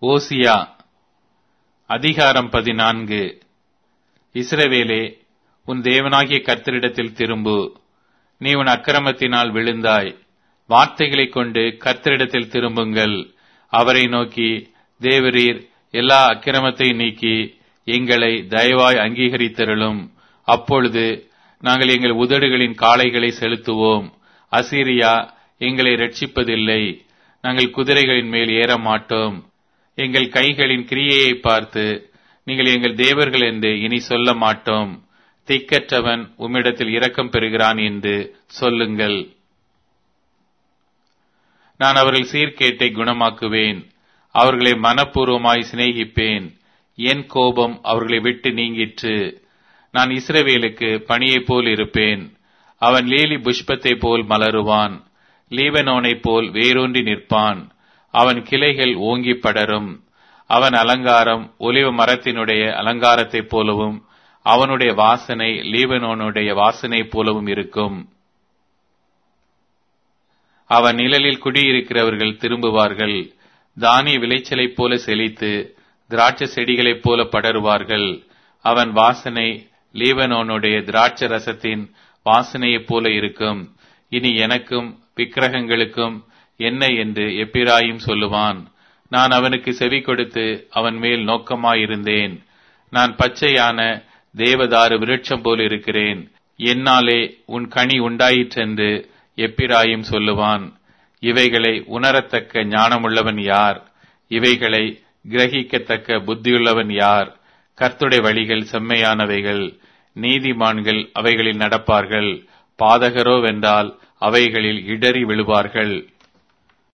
ஓசியா அதிகாரம் பதினான்கு இஸ்ரவேலே உன் தேவனாகிய கர்த்தரிடத்தில் திரும்பு நீ உன் அக்கிரமத்தினால் விழுந்தாய் வார்த்தைகளைக் கொண்டு கர்த்தரிடத்தில் திரும்புங்கள் அவரை நோக்கி தேவரீர் எல்லா அக்கிரமத்தை நீக்கி எங்களை தயவாய் அங்கீகரித்தருளும் அப்பொழுது நாங்கள் எங்கள் உதடுகளின் காளைகளை செலுத்துவோம் அசீரியா எங்களை ரட்சிப்பதில்லை நாங்கள் குதிரைகளின் மேல் ஏற மாட்டோம் எங்கள் கைகளின் கிரியையை பார்த்து நீங்கள் எங்கள் தேவர்கள் என்று இனி சொல்ல மாட்டோம் திக்கற்றவன் உம்மிடத்தில் இரக்கம் பெறுகிறான் என்று சொல்லுங்கள் நான் அவர்கள் சீர்கேட்டை குணமாக்குவேன் அவர்களை மனப்பூர்வமாய் சிநேகிப்பேன் என் கோபம் அவர்களை விட்டு நீங்கிற்று நான் இஸ்ரவேலுக்கு பணியைப் போல் இருப்பேன் அவன் லீலி புஷ்பத்தைப் போல் மலருவான் லீபனோனைப் போல் வேரூன்றி நிற்பான் அவன் கிளைகள் ஓங்கி படரும் அவன் அலங்காரம் ஒலிவ மரத்தினுடைய அலங்காரத்தைப் போலவும் அவனுடைய வாசனை லீபனோனுடைய வாசனை போலவும் இருக்கும் அவன் நிழலில் குடியிருக்கிறவர்கள் திரும்புவார்கள் தானிய விளைச்சலைப் போல செழித்து திராட்சை செடிகளைப் போல படருவார்கள் அவன் வாசனை லீபனோனுடைய திராட்சை ரசத்தின் வாசனையைப் போல இருக்கும் இனி எனக்கும் விக்கிரகங்களுக்கும் என்ன என்று எப்பிராயும் சொல்லுவான் நான் அவனுக்கு செவி கொடுத்து அவன் மேல் நோக்கமாயிருந்தேன் நான் பச்சையான தேவதாரு விருட்சம் போல் இருக்கிறேன் என்னாலே உன் கனி உண்டாயிற்றென்று எப்பிராயும் சொல்லுவான் இவைகளை உணரத்தக்க ஞானமுள்ளவன் யார் இவைகளை கிரகிக்கத்தக்க புத்தியுள்ளவன் யார் கர்த்துடைய வழிகள் செம்மையானவைகள் நீதிமான்கள் அவைகளில் நடப்பார்கள் பாதகரோ வென்றால் அவைகளில் இடறி விழுவார்கள்